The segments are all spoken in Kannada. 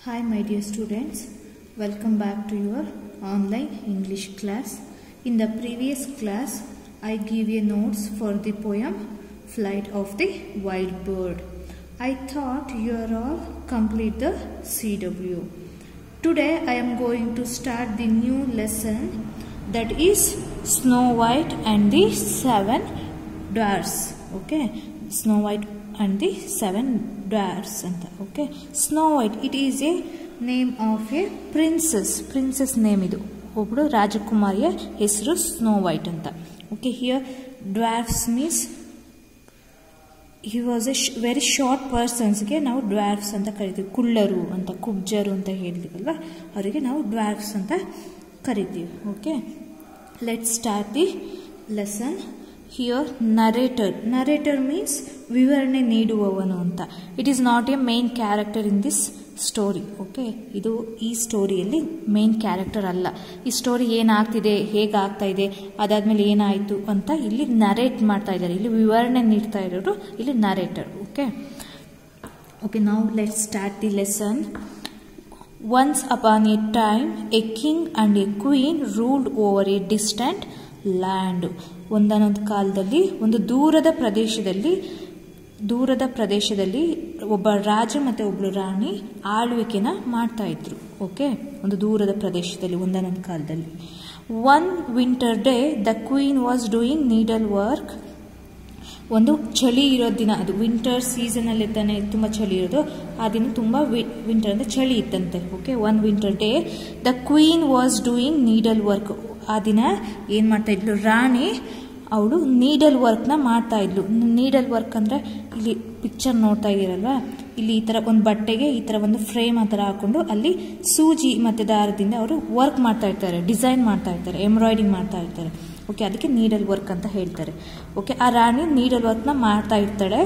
Hi, my dear students. Welcome back to your online English class. In the previous class, I gave you notes for the poem Flight of the Wild Bird. I thought you are all complete the CW. Today, I am going to start the new lesson that is Snow White and the Seven Dwarfs. Okay, Snow White and the Seven Dwarfs ಅಂತ okay Snow White it is a name of a princess princess name ಇದು ಒಬ್ಬಳು ರಾಜಕುಮಾರಿಯ ಹೆಸರು ಸ್ನೋ ವೈಟ್ ಅಂತ okay here dwarfs means he was a very short ಪರ್ಸನ್ಸ್ಗೆ ನಾವು ಡ್ವಾರ್ಫ್ಸ್ ಅಂತ ಕರಿತೀವಿ ಕುಳ್ಳರು ಅಂತ ಕುಬ್ಜರು ಅಂತ ಹೇಳ್ತೀವಲ್ವ ಅವರಿಗೆ ನಾವು ಡ್ವಾರ್ಫ್ಸ್ ಅಂತ ಕರಿತೀವಿ okay let start the lesson here narrator narrator means ವಿವರಣೆ ನೀಡುವವನು ಅಂತ it is not a main character in this story okay ಇದು ಈ ಸ್ಟೋರಿಯಲ್ಲಿ ಮೇನ್ ಕ್ಯಾರೆಕ್ಟರ್ ಅಲ್ಲ ಈ ಸ್ಟೋರಿ ಏನಾಗ್ತಿದೆ ಹೇಗಾಗ್ತಾ ಇದೆ ಅದಾದ್ಮೇಲೆ ಏನಾಯಿತು ಅಂತ ಇಲ್ಲಿ ನರೇಟ್ ಮಾಡ್ತಾ ಇದ್ದಾರೆ ಇಲ್ಲಿ ವಿವರಣೆ ನೀಡ್ತಾ ಇರೋರು ಇಲ್ಲಿ ನರೇಟರ್ ಓಕೆ ಓಕೆ ನಾವು let start the lesson once upon a time a king and a queen ruled over a distant land ಒಂದೊಂದು ಕಾಲದಲ್ಲಿ ಒಂದು ದೂರದ ಪ್ರದೇಶದಲ್ಲಿ ದೂರದ ಪ್ರದೇಶದಲ್ಲಿ ಒಬ್ಬ ರಾಜ ಮತ್ತು ಒಬ್ಬಳು ರಾಣಿ ಆಳ್ವಿಕೆನ ಮಾಡ್ತಾ ಇದ್ರು ಓಕೆ ಒಂದು ದೂರದ ಪ್ರದೇಶದಲ್ಲಿ ಒಂದೊಂದು ಕಾಲದಲ್ಲಿ one winter day the queen was doing needle work ಒಂದು ಚಳಿ ಇರೋ ದಿನ ಅದು ವಿಂಟರ್ ಸೀಸನಲ್ಲಿ ತಾನೆ ತುಂಬ ಚಳಿ ಇರೋದು ಆ ದಿನ ತುಂಬ ವಿಂಟರ್ ಅಂದರೆ ಚಳಿ ಇತ್ತಂತೆ okay one winter day the queen was doing needle work ಆ ದಿನ ಏನು ಮಾಡ್ತಾ ಇದ್ಲು ರಾಣಿ ಅವಳು ನೀಡಲ್ ವರ್ಕ್ನ ಮಾಡ್ತಾ ಇದ್ಲು ನೀಡಲ್ ವರ್ಕ್ ಅಂದರೆ ಇಲ್ಲಿ ಪಿಕ್ಚರ್ ನೋಡ್ತಾ ಇದ್ದೀರಲ್ವ ಇಲ್ಲಿ ಈ ಥರ ಒಂದು ಬಟ್ಟೆಗೆ ಈ ಥರ ಒಂದು ಫ್ರೇಮ್ ಆ ಥರ ಹಾಕೊಂಡು ಅಲ್ಲಿ ಸೂಜಿ ಮತ್ತು ದಾರದಿಂದ ಅವರು ವರ್ಕ್ ಮಾಡ್ತಾ ಇರ್ತಾರೆ ಡಿಸೈನ್ ಮಾಡ್ತಾ ಇರ್ತಾರೆ ಎಂಬ್ರಾಯ್ಡಿಂಗ್ ಮಾಡ್ತಾ ಇರ್ತಾರೆ ಓಕೆ ಅದಕ್ಕೆ ನೀಡಲ್ ವರ್ಕ್ ಅಂತ ಹೇಳ್ತಾರೆ ಓಕೆ ಆ ರಾಣಿ ನೀಡಲ್ ವರ್ಕ್ನ ಮಾಡ್ತಾ ಇರ್ತಾಳೆ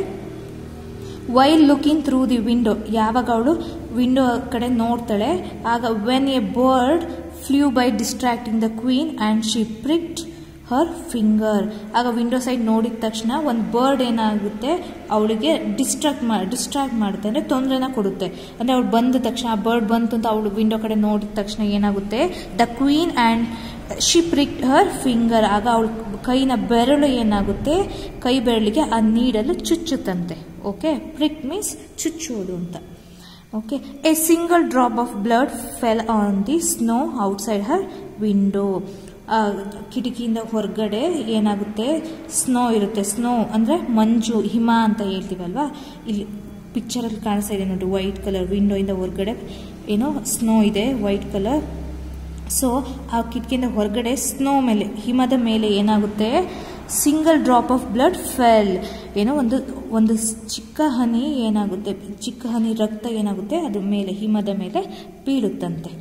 while looking through the window ಯಾವಾಗ ಅವಳು ವಿಂಡೋ ಕಡೆ ನೋಡ್ತಾಳೆ ಆಗ when a bird flew by distracting the queen and she pricked her finger ಆಗ ವಿಂಡೋ ಸೈಡ್ ನೋಡಿದ ತಕ್ಷಣ ಒಂದು ಬರ್ಡ್ ಏನಾಗುತ್ತೆ ಅವಳಿಗೆ ಡಿಸ್ಟ್ರಾಕ್ಟ್ ಮಾಡಿ ಡಿಸ್ಟ್ರಾಕ್ಟ್ ಮಾಡುತ್ತೆ ಅಂದರೆ ತೊಂದರೆನ ಕೊಡುತ್ತೆ ಅಂದರೆ ಅವಳು ಬಂದ ತಕ್ಷಣ ಆ ಬರ್ಡ್ ಬಂತು ಅಂತ ಅವಳು ವಿಂಡೋ ಕಡೆ ನೋಡಿದ ತಕ್ಷಣ ಏನಾಗುತ್ತೆ the queen and she prick her finger ಆಗ ಅವಳ ಕೈನ ಬೆರಳು ಏನಾಗುತ್ತೆ ಕೈ ಬೆರಳಿಗೆ ಆ ನೀಡಲು ಚುಚ್ಚುತ್ತಂತೆ ಓಕೆ ಪ್ರಿಕ್ ಮೀನ್ಸ್ ಚುಚ್ಚೋದು ಅಂತ okay a single drop of blood fell on the snow outside her window ಕಿಟಕಿಯಿಂದ ಹೊರಗಡೆ ಏನಾಗುತ್ತೆ ಸ್ನೋ ಇರುತ್ತೆ ಸ್ನೋ ಅಂದರೆ ಮಂಜು ಹಿಮ ಅಂತ ಹೇಳ್ತೀವಲ್ವಾ ಇಲ್ಲಿ ಪಿಕ್ಚರಲ್ಲಿ ಕಾಣಿಸ್ತಾ ಇದೆ ನೋಡಿ ವೈಟ್ ಕಲರ್ ವಿಂಡೋಯಿಂದ ಹೊರಗಡೆ ಏನೋ ಸ್ನೋ ಇದೆ ವೈಟ್ ಕಲರ್ ಸೊ ಆ ಕಿಟಕಿಯಿಂದ ಹೊರಗಡೆ ಸ್ನೋ ಮೇಲೆ ಹಿಮದ ಮೇಲೆ ಏನಾಗುತ್ತೆ single drop of blood fell ಏನೋ ಒಂದು ಒಂದು ಚಿಕ್ಕ ಹನಿ ಏನಾಗುತ್ತೆ ಚಿಕ್ಕ ಹನಿ ರಕ್ತ ಏನಾಗುತ್ತೆ ಅದು ಮೇಲೆ ಹಿಮದ ಮೇಲೆ ಬೀಳುತ್ತಂತೆ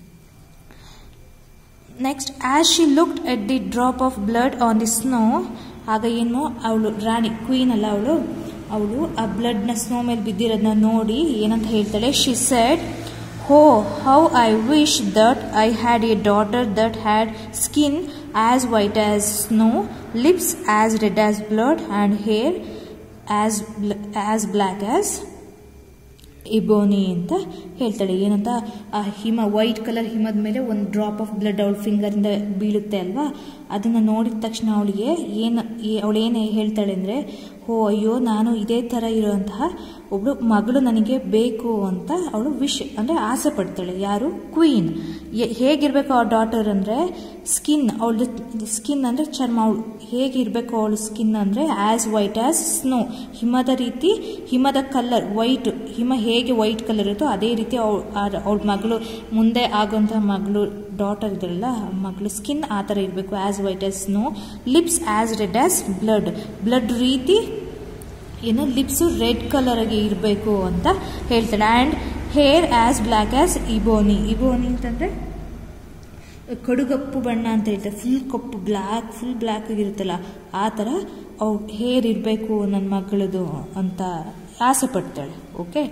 next as she looked at the drop of blood on the snow ಆಗ ಏನು ಅವಳು ರಾಣಿ ಕ್ವೀನ್ ಅಲ್ಲ ಅವಳು ಅವಳು ಆ ಬ್ಲಡ್ನ ಸ್ನೋ ಮೇಲೆ ಬಿದ್ದಿರೋದನ್ನ ನೋಡಿ ಏನಂತ ಹೇಳ್ತಾಳೆ she said oh how I wish that I had a daughter that had skin as white as snow lips as red as blood and hair as as black as ebony ಅಂತ ಹೇಳ್ತಾಳೆ ಏನಂತ ಆ ಹಿಮ ವೈಟ್ ಕಲರ್ ಹಿಮದ ಮೇಲೆ ಒಂದು ಡ್ರಾಪ್ ಆಫ್ ಬ್ಲಡ್ ಅವಳ ಫಿಂಗರಿಂದ ಬೀಳುತ್ತೆ ಅಲ್ವಾ ಅದನ್ನು ನೋಡಿದ ತಕ್ಷಣ ಅವಳಿಗೆ ಏನು ಅವಳೇನು ಹೇಳ್ತಾಳೆ ಅಂದರೆ ಓ ಅಯ್ಯೋ ನಾನು ಇದೇ ಥರ ಇರೋಂತಹ ಒಬ್ಬಳು ಮಗಳು ನನಗೆ ಬೇಕು ಅಂತ ಅವಳು ವಿಶ್ ಅಂದರೆ ಆಸೆ ಪಡ್ತಾಳೆ ಯಾರು ಕ್ವೀನ್ ಹೇಗಿರಬೇಕು ಆ ಡಾಟರ್ ಅಂದರೆ ಸ್ಕಿನ್ ಅವಳು ಸ್ಕಿನ್ ಅಂದರೆ ಚರ್ಮ ಅವಳು ಹೇಗಿರಬೇಕು ಅವಳು ಸ್ಕಿನ್ ಅಂದರೆ ಆ್ಯಸ್ ವೈಟ್ ಆ್ಯಸ್ ಸ್ನೋ ಹಿಮದ ರೀತಿ ಹಿಮದ ಕಲರ್ ವೈಟ್ ಹಿಮ ಹೇಗೆ ವೈಟ್ ಕಲರ್ ಇರುತ್ತೋ ಅದೇ ರೀತಿ ಅವಳು ಅವಳ ಮಗಳು ಮುಂದೆ ಆಗೋಂಥ ಮಗಳು ಡಾಟರ್ ಇದ್ರಲ್ಲ ಮಗಳು ಸ್ಕಿನ್ ಆ ಥರ ಇರಬೇಕು as white as snow lips as red as blood blood ರೀತಿ ಏನು ಲಿಪ್ಸು ರೆಡ್ ಕಲರ್ಗೆ ಇರಬೇಕು ಅಂತ ಹೇಳ್ತಾಳೆ and hair as black as ebony ebony ಅಂತಂದರೆ ಕಡುಗಪ್ಪು ಬಣ್ಣ ಅಂತ ಹೇಳ್ತಾರೆ ಫುಲ್ ಕಪ್ಪು ಬ್ಲ್ಯಾಕ್ ಫುಲ್ ಬ್ಲ್ಯಾಕ್ ಆಗಿರುತ್ತಲ್ಲ ಆ ಥರ ಅವು ಹೇರ್ ಇರಬೇಕು ನನ್ನ ಮಗಳದು ಅಂತ ಆಸೆ ಪಡ್ತಾಳೆ okay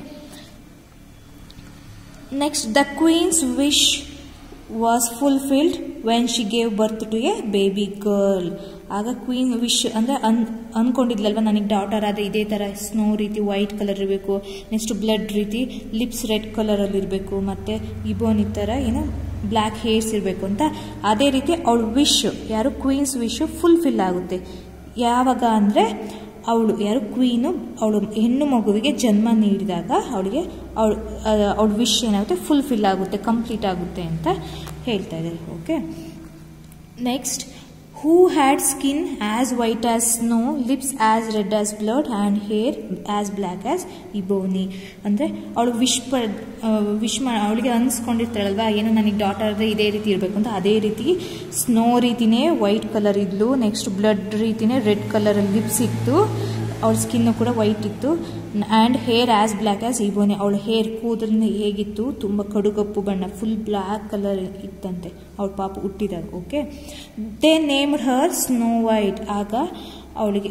next the queen's wish was fulfilled when she gave birth to a baby girl ಆಗ ಕ್ವೀನ್ ವಿಶ್ ಅಂದರೆ ಅನ್ ಅಂದ್ಕೊಂಡಿದ್ಲಲ್ವ ನನಗೆ ಡಾಟರ್ ಆದರೆ ಇದೇ ಥರ ಸ್ನೋ ರೀತಿ ವೈಟ್ ಕಲರ್ ಇರಬೇಕು ನೆಕ್ಸ್ಟ್ ಬ್ಲಡ್ ರೀತಿ ಲಿಪ್ಸ್ ರೆಡ್ ಕಲರಲ್ಲಿ ಇರಬೇಕು ಮತ್ತು ಇಬೋನ್ ಈ ಥರ ಏನೋ ಬ್ಲ್ಯಾಕ್ ಹೇರ್ಸ್ ಇರಬೇಕು ಅಂತ ಅದೇ ರೀತಿ ಅವಳು ವಿಶ್ ಯಾರು ಕ್ವೀನ್ಸ್ ವಿಶ್ ಫುಲ್ಫಿಲ್ ಆಗುತ್ತೆ ಯಾವಾಗ ಅಂದರೆ ಅವಳು ಯಾರು ಕ್ವೀನು ಅವಳು ಹೆಣ್ಣು ಮಗುವಿಗೆ ಜನ್ಮ ನೀಡಿದಾಗ ಅವಳಿಗೆ ಅವಳು ಅವಳ ವಿಶ್ ಏನಾಗುತ್ತೆ ಫುಲ್ಫಿಲ್ ಆಗುತ್ತೆ ಕಂಪ್ಲೀಟ್ ಆಗುತ್ತೆ ಅಂತ ಹೇಳ್ತಾ ಇದ್ದಾರೆ okay next who had skin as white as snow lips as red as blood and hair as black as ebony ಅಂದರೆ ಅವಳು ವಿಶ್ ಪ ವಿಶ್ ಮಾ ಅವಳಿಗೆ ಅನ್ಸ್ಕೊಂಡಿರ್ತಾಳಲ್ವ ಏನೋ ನನಗೆ ಡಾಟರ್ ಆದರೆ ಇದೇ ರೀತಿ ಇರಬೇಕು ಅಂತ ಅದೇ ರೀತಿ ಸ್ನೋ ರೀತಿನೇ ವೈಟ್ ಕಲರ್ ಇದ್ಲು ನೆಕ್ಸ್ಟ್ ಬ್ಲಡ್ ರೀತಿನೇ ರೆಡ್ ಕಲರಲ್ಲಿ ಲಿಪ್ಸ್ ಇತ್ತು ಅವಳ ಸ್ಕಿನ್ನು ಕೂಡ ವೈಟ್ ಇತ್ತು and hair as black as ebony ಅವಳ ಹೇರ್ ಕೂದಲಿನ ಹೇಗಿತ್ತು ತುಂಬ ಕಡುಗಪ್ಪು ಬಣ್ಣ ಫುಲ್ ಬ್ಲ್ಯಾಕ್ ಕಲರ್ ಇತ್ತಂತೆ ಅವಳ ಪಾಪ ಹುಟ್ಟಿದಾಗ okay they named her Snow White ಆಗ ಅವಳಿಗೆ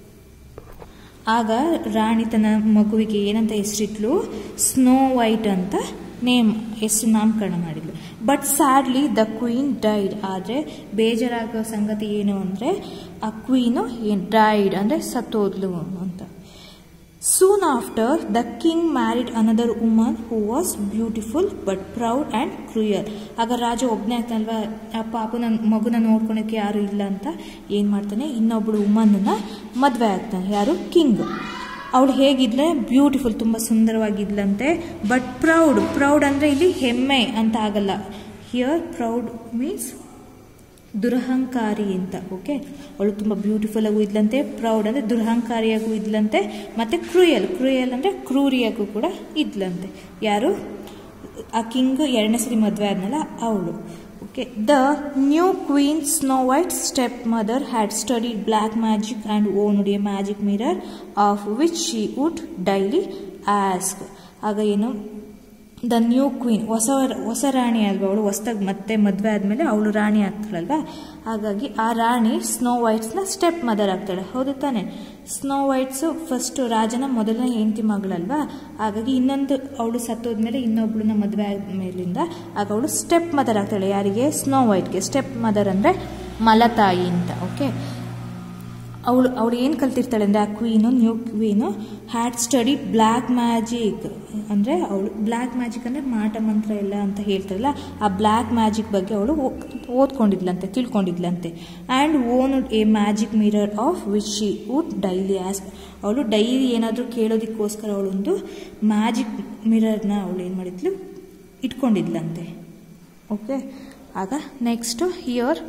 ಆಗ ರಾಣಿ ತನ್ನ ಮಗುವಿಗೆ ಏನಂತ ಹೆಸರಿಟ್ಲು ಸ್ನೋ ವೈಟ್ ಅಂತ ನೇಮ್ ಹೆಸರು ನಾಮಕರಣ ಮಾಡಿದ್ಲು but sadly the queen died ಆದರೆ ಬೇಜಾರಾಗೋ ಸಂಗತಿ ಏನು ಅಂದರೆ ಆ ಕ್ವೀನು ಏನು ಡೈಡ್ ಅಂದರೆ ಸತ್ತೋದ್ಲು ಅಂತ soon after the king married another woman who was beautiful but proud and cruel ಆಗ ರಾಜ ಒಬ್ಬನೇ ಆಗ್ತಾನಲ್ವ ಆ ಪಾಪನ ಮಗುನ ನೋಡ್ಕೊಳಕ್ಕೆ ಯಾರು ಇಲ್ಲ ಅಂತ ಏನು ಮಾಡ್ತಾನೆ ಇನ್ನೊಬ್ಳು ವುಮನ್ನ ಮದುವೆ ಆಗ್ತಾನೆ ಯಾರು ಕಿಂಗ್ ಅವಳು ಹೇಗಿದ್ಲೆ ಬ್ಯೂಟಿಫುಲ್ ತುಂಬ ಸುಂದರವಾಗಿದ್ಲಂತೆ ಬಟ್ ಪ್ರೌಡ್ ಪ್ರೌಡ್ ಅಂದರೆ ಇಲ್ಲಿ ಹೆಮ್ಮೆ ಅಂತ ಆಗಲ್ಲ ಹಿಯರ್ ಪ್ರೌಡ್ ಮೀನ್ಸ್ ದುರಹಂಕಾರಿ ಅಂತ ಓಕೆ ಅವಳು ತುಂಬ ಬ್ಯೂಟಿಫುಲ್ ಆಗು ಇದ್ಲಂತೆ ಪ್ರೌಡ್ ಅಂದರೆ ದುರಹಂಕಾರಿಯಾಗೂ ಇದ್ಲಂತೆ ಮತ್ತು ಕ್ರೂಯಲ್ ಕ್ರೂಯಲ್ ಅಂದರೆ ಕ್ರೂರಿಯಾಗೂ ಕೂಡ ಇದ್ಲಂತೆ ಯಾರು ಆ ಕಿಂಗ್ ಎರಡನೇ ಸರಿ ಮದುವೆ ಆದ್ನಲ್ಲ ಅವಳು okay the new queen Snow White stepmother had studied black magic and owned a magic mirror of which she would daily ask ಆಗ ಏನು ದ ನ್ಯೂ ಕ್ವೀನ್ ಹೊಸ ಹೊಸ ರಾಣಿ ಅಲ್ವಾ ಅವಳು ಹೊಸ್ದಾಗಿ ಮತ್ತೆ ಮದುವೆ ಆದಮೇಲೆ ಅವಳು ರಾಣಿ ಆಗ್ತಾಳಲ್ವ ಹಾಗಾಗಿ ಆ ರಾಣಿ ಸ್ನೋ ವೈಟ್ಸ್ನ ಸ್ಟೆಪ್ ಮದರ್ ಆಗ್ತಾಳೆ ಹೌದು ತಾನೆ ಸ್ನೋ ವೈಟ್ಸು ಫಸ್ಟು ರಾಜನ ಮೊದಲನೇ ಹೆಂಡತಿ ಮಗಳಲ್ವಾ ಹಾಗಾಗಿ ಇನ್ನೊಂದು ಅವಳು ಸತ್ತೋದ್ಮೇಲೆ ಇನ್ನೊಬ್ಳನ್ನ ಮದುವೆ ಆದ್ಮೇಲಿಂದ ಆಗ ಅವಳು ಸ್ಟೆಪ್ ಮದರ್ ಆಗ್ತಾಳೆ ಯಾರಿಗೆ ಸ್ನೋ ವೈಟ್ಗೆ ಸ್ಟೆಪ್ ಮದರ್ ಅಂದರೆ ಮಲತಾಯಿ ಅಂತ ಓಕೆ ಅವಳು ಅವಳು ಏನು ಕಲ್ತಿರ್ತಾಳೆ ಅಂದರೆ ಆ queen new queen had study black magic ಅಂದರೆ ಅವಳು ಬ್ಲ್ಯಾಕ್ ಮ್ಯಾಜಿಕ್ ಅಂದರೆ ಮಾಟ ಮಂತ್ರ ಎಲ್ಲ ಅಂತ ಹೇಳ್ತಾರಲ್ಲ ಆ ಬ್ಲ್ಯಾಕ್ ಮ್ಯಾಜಿಕ್ ಬಗ್ಗೆ ಅವಳು ಓದ್ಕೊಂಡಿದ್ಲಂತೆ ತಿಳ್ಕೊಂಡಿದ್ಲಂತೆ and own a magic mirror of which she would daily ask ಅವಳು ಡೈಲಿ ಏನಾದರೂ ಕೇಳೋದಕ್ಕೋಸ್ಕರ ಅವಳೊಂದು ಮ್ಯಾಜಿಕ್ ಮಿರರ್ನ ಅವಳು ಏನು ಮಾಡಿದ್ಲು ಇಟ್ಕೊಂಡಿದ್ಲಂತೆ ಓಕೆ ಆಗ next here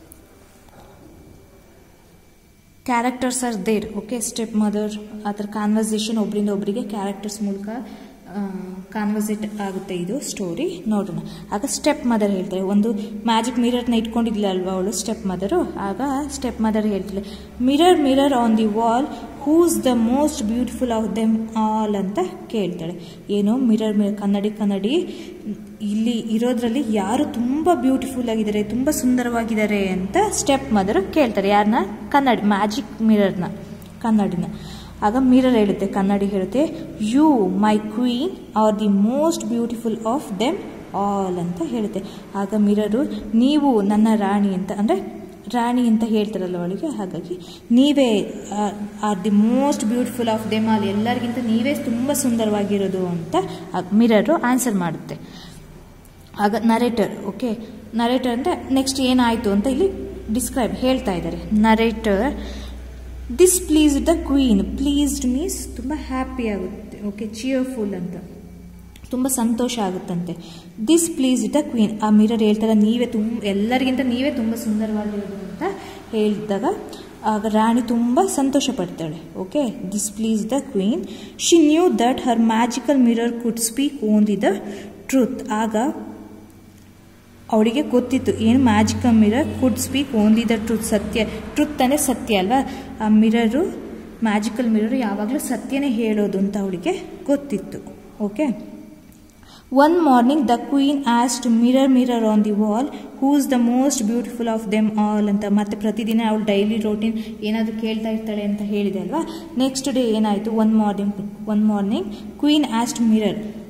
characters are there okay stepmother ಆ ಥರ ಕಾನ್ವರ್ಸೇಷನ್ ಒಬ್ಬರಿಂದ ಒಬ್ಬರಿಗೆ ಕ್ಯಾರೆಕ್ಟರ್ಸ್ ಮೂಲಕ ಕಾನ್ವರ್ಸೇಟ್ ಆಗುತ್ತೆ ಇದು ಸ್ಟೋರಿ ನೋಡೋಣ ಆಗ ಸ್ಟೆಪ್ ಮದರ್ ಹೇಳ್ತಾರೆ ಒಂದು ಮ್ಯಾಜಿಕ್ ಮಿರರ್ನ ಇಟ್ಕೊಂಡಿದ್ಲ ಅಲ್ವಾ ಅವಳು ಸ್ಟೆಪ್ ಮದರು ಆಗ ಸ್ಟೆಪ್ ಮದರ್ ಹೇಳ್ತಾಳೆ mirror mirror on the wall who's the most beautiful of them all ಅಂತ ಕೇಳ್ತಾಳೆ ಏನು ಮಿರರ್ ಮಿರರ್ ಕನ್ನಡಿ ಕನ್ನಡಿ ಇಲ್ಲಿ ಇರೋದ್ರಲ್ಲಿ ಯಾರು ತುಂಬ ಬ್ಯೂಟಿಫುಲ್ ಆಗಿದ್ದಾರೆ ತುಂಬ ಸುಂದರವಾಗಿದ್ದಾರೆ ಅಂತ ಸ್ಟೆಪ್ ಮದರು ಕೇಳ್ತಾರೆ ಯಾರನ್ನ ಕನ್ನಡಿ ಮ್ಯಾಜಿಕ್ ಮಿರರ್ನ ಕನ್ನಡಿನ ಆಗ ಮಿರರ್ ಹೇಳುತ್ತೆ ಕನ್ನಡಿ ಹೇಳುತ್ತೆ you my queen are the most beautiful of them all ಅಂತ ಹೇಳುತ್ತೆ ಆಗ ಮಿರರು ನೀವು ನನ್ನ ರಾಣಿ ಅಂತ ಅಂದರೆ ರಾಣಿ ಅಂತ ಹೇಳ್ತಾರಲ್ಲ ಅವಳಿಗೆ ಹಾಗಾಗಿ ನೀವೇ are the most beautiful of them all ಎಲ್ಲರಿಗಿಂತ ನೀವೇ ತುಂಬ ಸುಂದರವಾಗಿರೋದು ಅಂತ ಮಿರರು ಆನ್ಸರ್ ಮಾಡುತ್ತೆ ಆಗ ನರೇಟರ್ ಓಕೆ ನರೇಟರ್ ಅಂದರೆ ನೆಕ್ಸ್ಟ್ ಏನಾಯಿತು ಅಂತ ಇಲ್ಲಿ ಡಿಸ್ಕ್ರೈಬ್ ಹೇಳ್ತಾ ಇದ್ದಾರೆ narrator this please the queen pleased means ತುಂಬ ಹ್ಯಾಪಿ ಆಗುತ್ತೆ ಓಕೆ ಚಿಯರ್ಫುಲ್ ಅಂತ ತುಂಬ ಸಂತೋಷ ಆಗುತ್ತಂತೆ ದಿಸ್ ಪ್ಲೀಸ್ ದ ಕ್ವೀನ್ ಆ ಮಿರರ್ ಹೇಳ್ತಾರೆ ನೀವೇ ತುಂಬ ಎಲ್ಲರಿಗಿಂತ ನೀವೇ ತುಂಬ ಸುಂದರವಾಗಿರೋದು ಅಂತ ಹೇಳಿದಾಗ ಆಗ ರಾಣಿ ತುಂಬ ಸಂತೋಷ ಪಡ್ತಾಳೆ okay this please the queen she knew that her magical mirror could speak only the truth ಆಗ ಅವಳಿಗೆ ಗೊತ್ತಿತ್ತು ಏನು magical mirror could speak only the truth ಸತ್ಯ ಟ್ರುತ್ ಅಂದರೆ ಸತ್ಯ ಅಲ್ವಾ ಆ ಮಿರರು ಮ್ಯಾಜಿಕಲ್ ಮಿರರ್ ಯಾವಾಗಲೂ ಸತ್ಯನೇ ಹೇಳೋದು ಅಂತ ಅವಳಿಗೆ ಗೊತ್ತಿತ್ತು okay one morning the queen asked mirror mirror on the wall who's the most beautiful of them all ಅಂತ ಮತ್ತೆ ಪ್ರತಿದಿನ ಅವಳು ಡೈಲಿ ರೋಟೀನ್ ಏನಾದರೂ ಕೇಳ್ತಾ ಇರ್ತಾಳೆ ಅಂತ ಹೇಳಿದೆ ಅಲ್ವಾ ನೆಕ್ಸ್ಟ್ ಡೇ ಏನಾಯಿತು one morning one morning queen asked mirror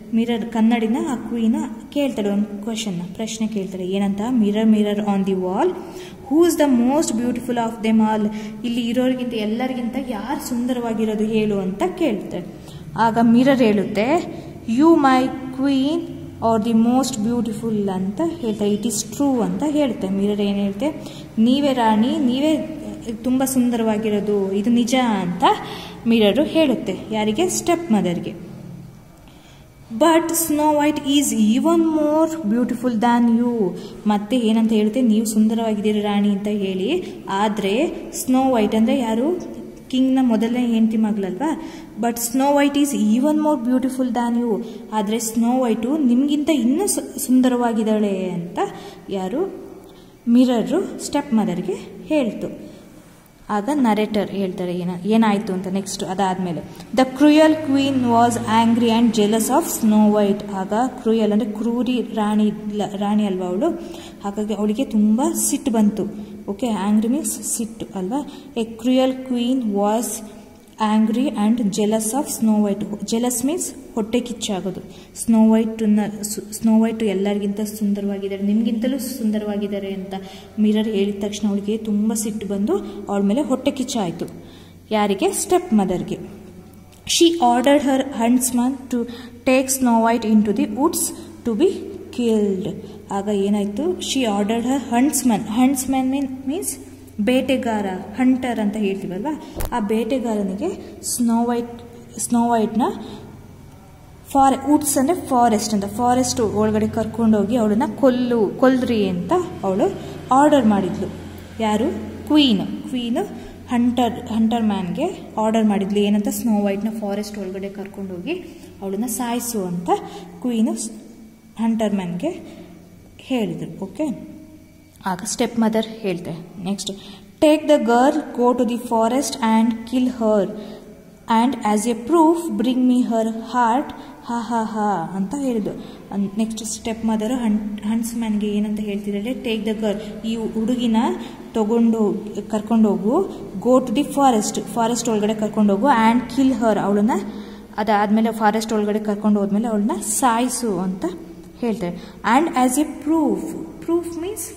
mirror ಕನ್ನಡಿನ ಆ ಕ್ವೀನ ಕೇಳ್ತಾಳೆ ಒಂದು ಕ್ವಶನ್ನ ಪ್ರಶ್ನೆ ಕೇಳ್ತಾಳೆ ಏನಂತ mirror mirror on the wall who is the most beautiful of them all ಇಲ್ಲಿ ಇರೋರಿಗಿಂತ ಎಲ್ಲರಿಗಿಂತ ಯಾರು ಸುಂದರವಾಗಿರೋದು ಹೇಳು ಅಂತ ಕೇಳ್ತಾಳೆ ಆಗ ಮಿರರ್ ಹೇಳುತ್ತೆ you my queen are the most beautiful ಅಂತ ಹೇಳ್ತಾರೆ ಇಟ್ ಈಸ್ ಟ್ರೂ ಅಂತ ಹೇಳುತ್ತೆ ಮಿರರ್ ಏನು ಹೇಳುತ್ತೆ ನೀವೇ ರಾಣಿ ನೀವೇ ತುಂಬ ಸುಂದರವಾಗಿರೋದು ಇದು ನಿಜ ಅಂತ ಮಿರರು ಹೇಳುತ್ತೆ ಯಾರಿಗೆ ಸ್ಟೆಪ್ ಮದರ್ಗೆ but Snow White is even more beautiful than you ಮತ್ತೆ ಏನಂತ ಹೇಳುತ್ತೆ ನೀವು ಸುಂದರವಾಗಿದ್ದೀರಿ ರಾಣಿ ಅಂತ ಹೇಳಿ ಆದರೆ ಸ್ನೋ ವೈಟ್ ಅಂದರೆ ಯಾರು ಕಿಂಗ್ನ ಮೊದಲನೇ ಹೆಂಡತಿ ಮಗಳಲ್ವಾ but Snow White is even more beautiful than you ಆದರೆ ಸ್ನೋ ವೈಟು ನಿಮಗಿಂತ ಇನ್ನೂ ಸುಂದರವಾಗಿದ್ದಾಳೆ ಅಂತ ಯಾರು ಮಿರರು ಸ್ಟೆಪ್ ಮದರ್ಗೆ ಹೇಳ್ತು ಆಗ ನರೇಟರ್ ಹೇಳ್ತಾರೆ ಏನ ಏನಾಯಿತು ಅಂತ ನೆಕ್ಸ್ಟ್ ಅದಾದಮೇಲೆ the cruel queen was angry and jealous of Snow White ಆಗ ಕ್ರೂಯಲ್ ಅಂದರೆ ಕ್ರೂರಿ ರಾಣಿ ರಾಣಿ ಅಲ್ವಾ ಅವಳು ಹಾಗಾಗಿ ಅವಳಿಗೆ ತುಂಬ ಸಿಟ್ಟು ಬಂತು ಓಕೆ ಆ್ಯಂಗ್ರಿ ಮೀನ್ಸ್ ಸಿಟ್ಟು ಅಲ್ವಾ a cruel queen was angry and jealous of Snow White jealous means ಹೊಟ್ಟೆ ಕಿಚ್ಚಾಗೋದು ಸ್ನೋ ವೈಟನ್ನ ಸ್ನೋ ವೈಟು ಎಲ್ಲರಿಗಿಂತ ಸುಂದರವಾಗಿದ್ದಾರೆ ನಿಮಗಿಂತಲೂ ಸುಂದರವಾಗಿದ್ದಾರೆ ಅಂತ ಮಿರರ್ ಹೇಳಿದ ತಕ್ಷಣ ಅವಳಿಗೆ ತುಂಬ ಸಿಟ್ಟು ಬಂದು ಅವಳ ಮೇಲೆ ಹೊಟ್ಟೆ ಕಿಚ್ಚಾಯಿತು ಯಾರಿಗೆ ಸ್ಟೆಪ್ ಮದರ್ಗೆ she ordered her huntsman to take Snow White into the woods to be killed ಆಗ ಏನಾಯಿತು she ordered her huntsman huntsman mean means ಬೇಟೆಗಾರ ಹಂಟರ್ ಅಂತ ಹೇಳ್ತೀವಲ್ವ ಆ ಬೇಟೆಗಾರನಿಗೆ ಸ್ನೋ ವೈಟ್ ಸ್ನೋ ವೈಟ್ನ ಫಾರ್ ವುಡ್ಸ್ ಅಂದರೆ ಫಾರೆಸ್ಟ್ ಅಂತ ಫಾರೆಸ್ಟ್ ಒಳಗಡೆ ಕರ್ಕೊಂಡೋಗಿ ಅವಳನ್ನ ಕೊಲ್ಲು ಕೊಲ್ರಿ ಅಂತ ಅವಳು ಆರ್ಡರ್ ಮಾಡಿದ್ಲು ಯಾರು ಕ್ವೀನ್ ಕ್ವೀನು ಹಂಟರ್ ಹಂಟರ್ ಮ್ಯಾನ್ಗೆ ಆರ್ಡರ್ ಮಾಡಿದ್ಲು ಏನಂತ ಸ್ನೋ ವೈಟ್ನ ಫಾರೆಸ್ಟ್ ಒಳಗಡೆ ಕರ್ಕೊಂಡೋಗಿ ಅವಳನ್ನ ಸಾಯಿಸು ಅಂತ ಕ್ವೀನು ಹಂಟರ್ ಮ್ಯಾನ್ಗೆ ಹೇಳಿದರು ಓಕೆ ಆಗ ಸ್ಟೆಪ್ ಮದರ್ ಹೇಳ್ತಾರೆ next take the girl go to the forest and kill her and as a proof bring me her heart ha ha ಹಾ ಅಂತ ಹೇಳಿದ್ದು ನೆಕ್ಸ್ಟ್ ಸ್ಟೆಪ್ ಮದರ್ ಹಣ್ ಹಣ್ಸ್ ಮ್ಯಾನ್ಗೆ ಏನಂತ ಹೇಳ್ತಿದ್ದಾರೆ ಟೇಕ್ ದ ಗರ್ಲ್ ಈ ಹುಡುಗಿನ ತಗೊಂಡು ಕರ್ಕೊಂಡೋಗು go to the forest forest ಒಳಗಡೆ ಕರ್ಕೊಂಡೋಗು ಆ್ಯಂಡ್ ಕಿಲ್ ಹರ್ ಅವಳನ್ನ ಅದಾದಮೇಲೆ ಫಾರೆಸ್ಟ್ ಒಳಗಡೆ ಕರ್ಕೊಂಡು ಹೋದ್ಮೇಲೆ ಅವಳನ್ನ ಸಾಯಿಸು ಅಂತ ಹೇಳ್ತಾರೆ and as a proof proof means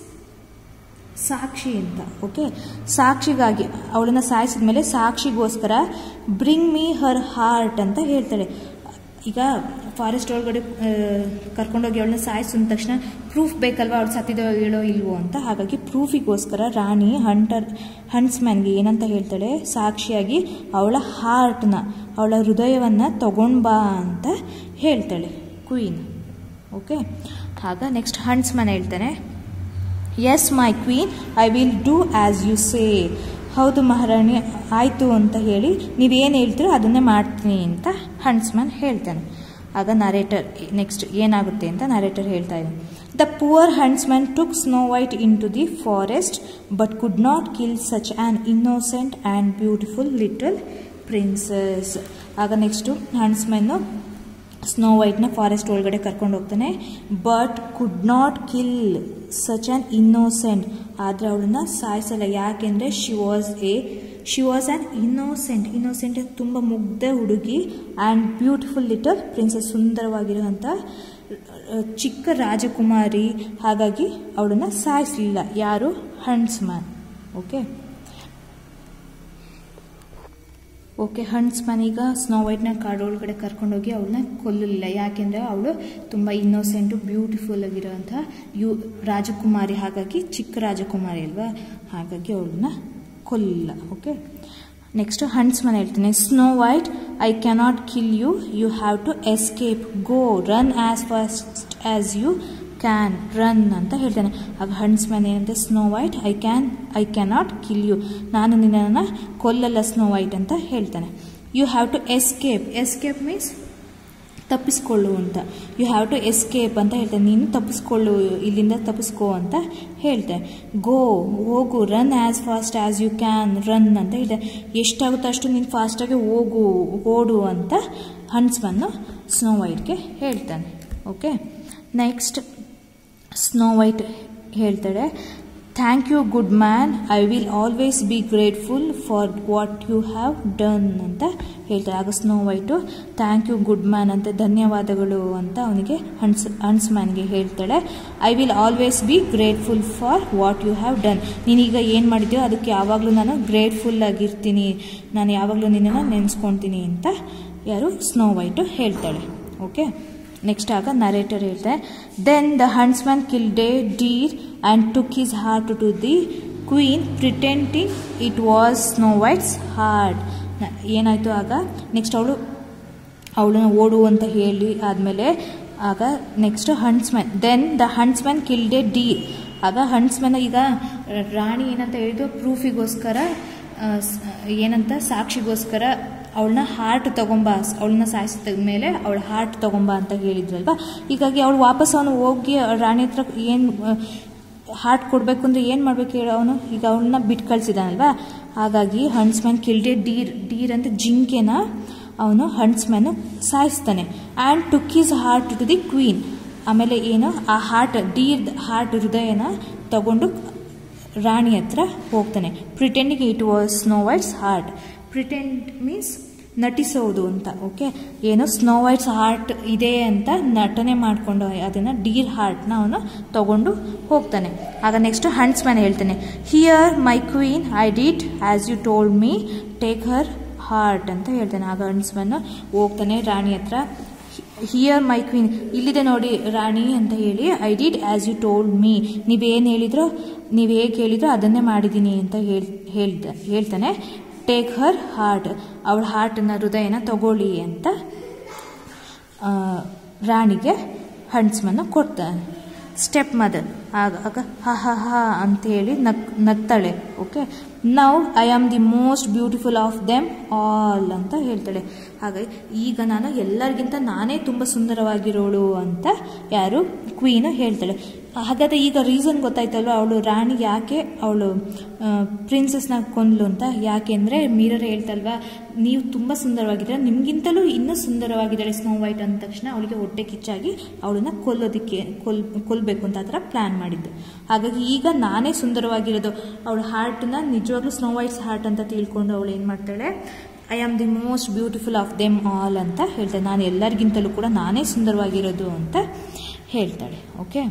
ಸಾಕ್ಷಿ ಅಂತ ಓಕೆ ಸಾಕ್ಷಿಗಾಗಿ ಅವಳನ್ನ ಸಾಯಿಸಿದ ಮೇಲೆ ಸಾಕ್ಷಿಗೋಸ್ಕರ ಬ್ರಿಂಗ್ ಮೀ ಹರ್ ಹಾರ್ಟ್ ಅಂತ ಹೇಳ್ತಾಳೆ ಈಗ ಫಾರೆಸ್ಟ್ ಒಳಗಡೆ ಕರ್ಕೊಂಡೋಗಿ ಅವಳನ್ನ ಸಾಯಿಸಿದ ತಕ್ಷಣ ಪ್ರೂಫ್ ಬೇಕಲ್ವಾ ಅವಳು ಸತ್ತಿದೋ ಹೇಳೋ ಇಲ್ವೋ ಅಂತ ಹಾಗಾಗಿ ಪ್ರೂಫಿಗೋಸ್ಕರ ರಾಣಿ ಹಂಟರ್ ಹಂಟ್ಸ್ಮ್ಯಾನ್ಗೆ ಏನಂತ ಹೇಳ್ತಾಳೆ ಸಾಕ್ಷಿಯಾಗಿ ಅವಳ ಹಾರ್ಟ್ನ ಅವಳ ಹೃದಯವನ್ನು ತಗೊಂಡ್ಬಾ ಅಂತ ಹೇಳ್ತಾಳೆ ಕ್ವೀನ್ ಓಕೆ ಆಗ ನೆಕ್ಸ್ಟ್ ಹಂಟ್ಸ್ಮನ್ ಹೇಳ್ತಾನೆ yes my queen I will do as you say ಹೌದು ಮಹಾರಾಣಿ ಆಯಿತು ಅಂತ ಹೇಳಿ ನೀವೇನು ಹೇಳ್ತೀರೋ ಅದನ್ನೇ ಮಾಡ್ತೀನಿ ಅಂತ ಹಂಟ್ಸ್ಮನ್ ಹೇಳ್ತಾನೆ ಆಗ ನರೇಟರ್ ನೆಕ್ಸ್ಟ್ ಏನಾಗುತ್ತೆ ಅಂತ ನರೇಟರ್ ಹೇಳ್ತಾ ಇದ್ದಾನೆ the poor huntsman took Snow White into the forest but could not kill such an innocent and beautiful little princess ಆಗ ನೆಕ್ಸ್ಟು ಹಂಟ್ಸ್ಮನ್ನು ಸ್ನೋ ವೈಟ್ನ ಫಾರೆಸ್ಟ್ ಒಳಗಡೆ ಕರ್ಕೊಂಡು ಹೋಗ್ತಾನೆ but could not kill such an innocent ಆದರೆ ಅವಳನ್ನ ಸಾಯಿಸಲ್ಲ ಯಾಕೆಂದರೆ she was a she was an innocent innocent ತುಂಬ ಮುಗ್ಧ ಹುಡುಗಿ ಆ್ಯಂಡ್ ಬ್ಯೂಟಿಫುಲ್ ಲಿಟಲ್ ಪ್ರಿನ್ಸಸ್ ಸುಂದರವಾಗಿರುವಂಥ ಚಿಕ್ಕ ರಾಜಕುಮಾರಿ ಹಾಗಾಗಿ ಅವಳನ್ನು ಸಾಯಿಸಲಿಲ್ಲ ಯಾರು ಹಂಟ್ಸ್ಮ್ಯಾನ್ ಓಕೆ ಓಕೆ ಹಂಟ್ಸ್ಮನ್ ಈಗ ಸ್ನೋ ವೈಟ್ನ ಕಾಡು ಒಳಗಡೆ ಕರ್ಕೊಂಡೋಗಿ ಅವಳನ್ನ ಕೊಲ್ಲಲಿಲ್ಲ ಯಾಕೆಂದರೆ ಅವಳು ತುಂಬ ಇನ್ನೋಸೆಂಟು ಬ್ಯೂಟಿಫುಲ್ ಆಗಿರೋಂಥ ಯು ರಾಜಕುಮಾರಿ ಹಾಗಾಗಿ ಚಿಕ್ಕ ರಾಜಕುಮಾರಿ ಅಲ್ವಾ ಹಾಗಾಗಿ ಅವಳನ್ನ ಕೊಲ್ಲಿಲ್ಲ ಓಕೆ ನೆಕ್ಸ್ಟ್ ಹಂಟ್ಸ್ಮನ್ ಹೇಳ್ತೀನಿ Snow White I cannot kill you you have to escape go run as fast as you can run ಅಂತ ಹೇಳ್ತಾನೆ ಆಗ ಹಂಟ್ಸ್ಮನ್ ಏನಂತೆ Snow White I can I cannot kill you ನಾನು ನಿನ್ನನ್ನು ಕೊಲ್ಲಲ್ಲ ಸ್ನೋ ವೈಟ್ ಅಂತ ಹೇಳ್ತಾನೆ you have to escape escape means ತಪ್ಪಿಸ್ಕೊಳ್ಳು ಅಂತ ಯು ಹ್ಯಾವ್ ಟು ಎಸ್ಕೇಪ್ ಅಂತ ಹೇಳ್ತಾನೆ ನೀನು ತಪ್ಪಿಸ್ಕೊಳ್ಳು ಇಲ್ಲಿಂದ ತಪ್ಪಿಸ್ಕೋ ಅಂತ ಹೇಳ್ತಾನೆ ಗೋ ಹೋಗು run as fast as you can run ಅಂತ ಹೇಳ್ತಾನೆ ಎಷ್ಟಾಗುತ್ತೋ ಅಷ್ಟು ನೀನು ಫಾಸ್ಟಾಗಿ ಹೋಗು ಓಡು ಅಂತ ಹಂಟ್ಸ್ಮನ್ನು ಸ್ನೋ ವೈಟ್ಗೆ ಹೇಳ್ತಾನೆ ಓಕೆ ನೆಕ್ಸ್ಟ್ ಸ್ನೋ ವೈಟ್ ಹೇಳ್ತಾಳೆ thank you good man I will always be grateful for what you have done ಅಂತ ಹೇಳ್ತಾರೆ ಆಗ snow white thank you good man ಅಂತ ಧನ್ಯವಾದಗಳು ಅಂತ ಅವನಿಗೆ ಹಣ್ಸ್ ಹಣ್ಸ್ ಮ್ಯಾನ್ಗೆ ಹೇಳ್ತಾಳೆ I will always be grateful for what you have done ನೀನೀಗ ಏನು ಮಾಡಿದ್ಯೋ ಅದಕ್ಕೆ ಯಾವಾಗಲೂ ನಾನು ಗ್ರೇಟ್ಫುಲ್ ಆಗಿರ್ತೀನಿ ನಾನು ಯಾವಾಗಲೂ ನಿನ್ನನ್ನು ನೆನೆಸ್ಕೊತೀನಿ ಅಂತ ಯಾರು ಸ್ನೋ ವೈಟು ಹೇಳ್ತಾಳೆ ಓಕೆ ನೆಕ್ಸ್ಟ್ ಆಗ ನರೇಟರ್ ಹೇಳ್ತಾರೆ then the huntsman killed deer and took his heart to the queen pretending it was snow white's heart ಏನಾಯಿತು ಆಗ ನೆಕ್ಸ್ಟ್ ಅವಳು ಅವಳನ್ನ ಓಡು ಅಂತ ಹೇಳಿ ಆದಮೇಲೆ ಆಗ next huntsman then the huntsman killed deer ಆಗ ಹಂಟ್ಸ್ಮ್ಯಾನ್ ಈಗ ರಾಣಿ ಏನಂತ ಹೇಳಿದ್ರು ಪ್ರೂಫಿಗೋಸ್ಕರ ಏನಂತ ಸಾಕ್ಷಿಗೋಸ್ಕರ ಅವಳನ್ನ ಹಾರ್ಟ್ ತಗೊಂಬ ಅವಳನ್ನ ಸಾಯಿಸಿದ ಮೇಲೆ ಅವಳ ಹಾರ್ಟ್ ತಗೊಂಬ ಅಂತ ಹೇಳಿದ್ರಲ್ವಾ ಹೀಗಾಗಿ ಅವಳು ವಾಪಸ್ ಅವನು ಹೋಗಿ ರಾಣಿ ಹತ್ರ ಏನು ಹಾರ್ಟ್ ಕೊಡಬೇಕು ಅಂದರೆ ಏನು ಮಾಡಬೇಕು ಹೇಳು ಅವನು ಈಗ ಅವಳನ್ನ ಬಿಟ್ಟು ಕಳಿಸಿದಾನಲ್ವಾ ಹಾಗಾಗಿ ಹಂಟ್ಸ್ಮ್ಯಾನ್ ಕಿಲ್ಡೆ ಡೀರ್ ಡೀರ್ ಅಂತ ಜಿಂಕೆನ ಅವನು ಹಂಟ್ಸ್ಮ್ಯಾನು ಸಾಯಿಸ್ತಾನೆ and took his heart to the queen ಆಮೇಲೆ ಏನು ಆ ಹಾರ್ಟ್ ಡೀರ್ ಹಾರ್ಟ್ ಹೃದಯನ ತಗೊಂಡು ರಾಣಿ ಹತ್ರ ಹೋಗ್ತಾನೆ pretending it was snow white's heart pretend means ನಟಿಸೋದು ಅಂತ ಓಕೆ ಏನು ಸ್ನೋ ವೈಟ್ಸ್ ಹಾರ್ಟ್ ಇದೆ ಅಂತ ನಟನೆ ಮಾಡಿಕೊಂಡು ಅದನ್ನು ಡೀರ್ ಹಾರ್ಟ್ನ ಅವನು ತಗೊಂಡು ಹೋಗ್ತಾನೆ ಆಗ ನೆಕ್ಸ್ಟ್ ಹಂಟ್ಸ್ ಮ್ಯಾನ್ ಹೇಳ್ತಾನೆ here my queen I did as you told me take her heart ಅಂತ ಹೇಳ್ತಾನೆ ಆಗ ಹಂಟ್ಸ್ ಮ್ಯಾನ್ ಹೋಗ್ತಾನೆ ರಾಣಿ ಹತ್ರ ಹಿಯರ್ ಮೈ ಕ್ವೀನ್ ಇಲ್ಲಿದೆ ನೋಡಿ ರಾಣಿ ಅಂತ ಹೇಳಿ I did as you told me ನೀವೇನು ಹೇಳಿದ್ರೋ ನೀವು ಹೇಗೆ ಹೇಳಿದ್ರೋ ಅದನ್ನೇ ಮಾಡಿದ್ದೀನಿ ಅಂತ ಹೇಳ್ ಹೇಳ್ದ ಹೇಳ್ತಾನೆ ಟೇಕ್ ಹರ್ ಹಾರ್ಟ್ ಅವಳ ಹಾರ್ಟನ್ನ ಹೃದಯನ ತಗೊಳ್ಳಿ ಅಂತ ರಾಣಿಗೆ ಹಂಟ್ಸ್ಮನ್ನ ಕೊಡ್ತಾನೆ ಸ್ಟೆಪ್ ಮದರ್ ಆಗ ಆಗ ಹ ಹ ಹ ಅಂತೇಳಿ ನಗ್ ನಗ್ತಾಳೆ okay now I am the most beautiful of them all ಅಂತ ಹೇಳ್ತಾಳೆ ಹಾಗಾಗಿ ಈಗ ನಾನು ಎಲ್ಲರಿಗಿಂತ ನಾನೇ ತುಂಬ ಸುಂದರವಾಗಿರೋಳು ಅಂತ ಯಾರು ಕ್ವೀನು ಹೇಳ್ತಾಳೆ ಹಾಗಾದರೆ ಈಗ ರೀಸನ್ ಗೊತ್ತಾಯ್ತಲ್ವ ಅವಳು ರಾಣಿ ಯಾಕೆ ಅವಳು ಪ್ರಿನ್ಸಸ್ನ ಕೊಂದ್ಲು ಅಂತ ಯಾಕೆ ಅಂದರೆ ಮೀರರ್ ಹೇಳ್ತಲ್ವ ನೀವು ತುಂಬ ಸುಂದರವಾಗಿದ್ದೀರ ನಿಮಗಿಂತಲೂ ಇನ್ನೂ ಸುಂದರವಾಗಿದ್ದಾಳೆ ಸ್ನೋ ವೈಟ್ ಅಂದ ತಕ್ಷಣ ಅವಳಿಗೆ ಹೊಟ್ಟೆ ಕಿಚ್ಚಾಗಿ ಅವಳನ್ನ ಕೊಲ್ಲೋದಕ್ಕೆ ಕೊಲ್ ಕೊಲ್ಲಬೇಕು ಅಂತ ಆ ಥರ ಪ್ಲ್ಯಾನ್ ಮಾಡಿದ್ದು ಹಾಗಾಗಿ ಈಗ ನಾನೇ ಸುಂದರವಾಗಿರೋದು ಅವಳ ಹಾರ್ಟನ್ನ ನಿಜವಾಗ್ಲೂ ಸ್ನೋ ವೈಟ್ಸ್ ಹಾರ್ಟ್ ಅಂತ ತಿಳ್ಕೊಂಡು ಅವಳು ಏನು ಮಾಡ್ತಾಳೆ I am the most beautiful of them all ಅಂತ ಹೇಳ್ತಾಳೆ ನಾನು ಎಲ್ಲರಿಗಿಂತಲೂ ಕೂಡ ನಾನೇ ಸುಂದರವಾಗಿರೋದು ಅಂತ ಹೇಳ್ತಾಳೆ okay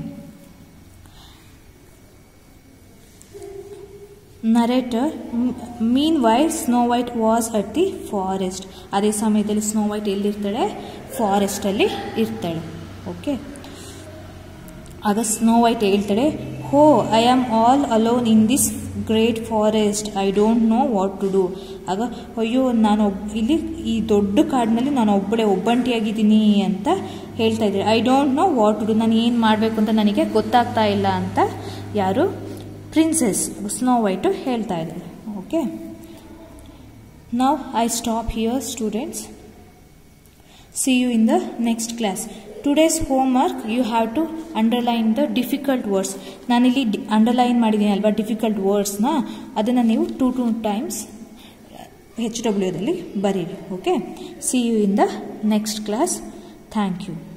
narrator meanwhile snow white was at the forest ಅದೇ ಸಮಯದಲ್ಲಿ ಸ್ನೋ ವೈಟ್ ಎಲ್ಲಿರ್ತಾಳೆ ಫಾರೆಸ್ಟಲ್ಲಿ ಇರ್ತಾಳೆ ಓಕೆ ಆಗ ಸ್ನೋ ವೈಟ್ ಹೇಳ್ತಾಳೆ oh I am all alone in this great forest I don't know what to do ಆಗ ಅಯ್ಯೋ ನಾನು ಇಲ್ಲಿ ಈ ದೊಡ್ಡ ಕಾಡಿನಲ್ಲಿ ನಾನು ಒಬ್ಬಳೆ ಒಬ್ಬಂಟಿಯಾಗಿದ್ದೀನಿ ಅಂತ ಹೇಳ್ತಾ ಇದ್ದಾರೆ I don't know what to do ನಾನು ಏನು ಮಾಡಬೇಕು ಅಂತ ನನಗೆ ಗೊತ್ತಾಗ್ತಾ ಇಲ್ಲ ಅಂತ ಯಾರು ಪ್ರಿನ್ಸೆಸ್ ಸ್ನೋ ವೈಟು ಹೇಳ್ತಾ ಇದ್ದಾರೆ ಓಕೆ ನಾವು I stop here students see you in the next class today's homework you have to underline the difficult words ನಾನಿಲ್ಲಿ ಡಿ ಅಂಡರ್ಲೈನ್ ಮಾಡಿದ್ದೀನಿ ಅಲ್ವಾ ಡಿಫಿಕಲ್ಟ್ ವರ್ಡ್ಸ್ನ ಅದನ್ನು ನೀವು ಟು ಟು ಟೈಮ್ಸ್ ಹೆಚ್ ಡಬ್ಲ್ಯೂದಲ್ಲಿ ಬರೀರಿ okay see you in the next class thank you